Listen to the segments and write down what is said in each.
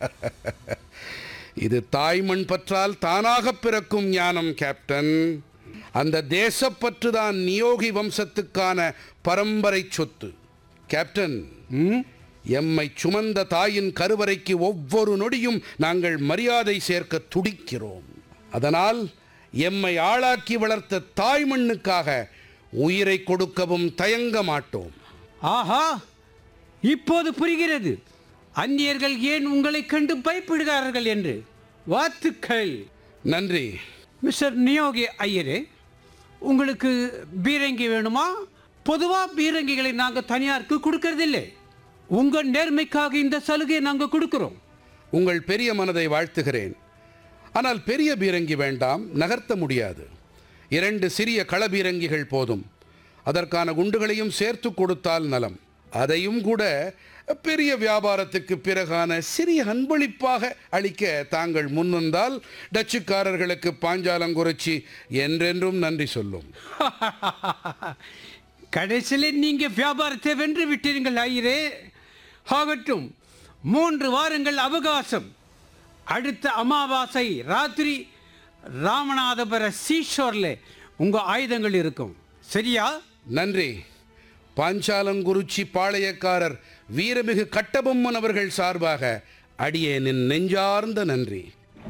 இது தாய்மண் பற்றால் தானாக பிறக்கும் ஞானம் கேப்டன் அந்த தேசப்பற்று தான் நியோகி வம்சத்துக்கான பரம்பரை சொத்து கேப்டன் எம்மை சுமந்த தாயின் கருவறைக்கு ஒவ்வொரு நொடியும் நாங்கள் மரியாதை சேர்க்க துடிக்கிறோம் அதனால் எம்மை ஆளாக்கி வளர்த்த தாய்மண்ணுக்காக உயிரை கொடுக்கவும் தயங்க மாட்டோம் ஆஹா இப்போது புரிகிறது அந்நியர்கள் ஏன் உங்களைக் கண்டு பயப்படுகிறார்கள் என்று வாழ்த்துக்கள் நன்றி மிஸ்டர் நியோகி ஐயரே உங்களுக்கு பீரங்கி வேணுமா பொதுவாக பீரங்கிகளை நாங்கள் தனியாருக்கு கொடுக்கறதில்லை உங்கள் நேர்மைக்காக இந்த சலுகையை நாங்கள் கொடுக்குறோம் உங்கள் பெரிய மனதை வாழ்த்துகிறேன் ஆனால் பெரிய பீரங்கி வேண்டாம் நகர்த்த முடியாது இரண்டு சிறிய களபீரங்கிகள் போதும் அதற்கான குண்டுகளையும் சேர்த்து கொடுத்தால் நலம் அதையும் கூட பெரிய வியாபாரத்துக்கு பிறகான சிறிய அன்பளிப்பாக அளிக்க தாங்கள் முன்வந்தால் டச்சுக்காரர்களுக்கு பாஞ்சாலங்குறிச்சி என்றென்றும் நன்றி சொல்லும் கடைசியில் நீங்கள் வியாபாரத்தை வென்று விட்டீர்கள் ஐயரே ஆகட்டும் மூன்று வாரங்கள் அவகாசம் அடுத்த அமாவாசை ராத்திரி ராமநாதபுர சீஷோரில் உங்கள் ஆயுதங்கள் இருக்கும் சரியா நன்றி பாஞ்சாலங்குறிச்சி பாளையக்காரர் வீரமிகு கட்டபொம்மன் அவர்கள் சார்பாக அடியேனின் நெஞ்சார்ந்த நன்றி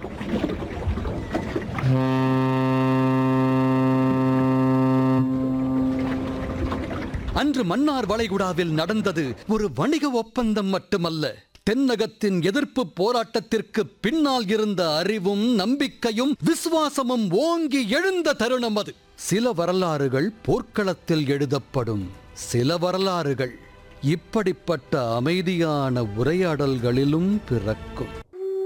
அன்று மன்னார் வளைகுடாவில் நடந்தது ஒரு வணிக ஒப்பந்தம் மட்டுமல்ல தென்னகத்தின் எதிர்ப்பு போராட்டத்திற்கு பின்னால் இருந்த அறிவும் நம்பிக்கையும் விசுவாசமும் ஓங்கி எழுந்த தருணம் அது சில வரலாறுகள் போர்க்களத்தில் எழுதப்படும் சில வரலாறுகள் இப்படிப்பட்ட அமைதியான உரையாடல்களிலும் பிறக்கும்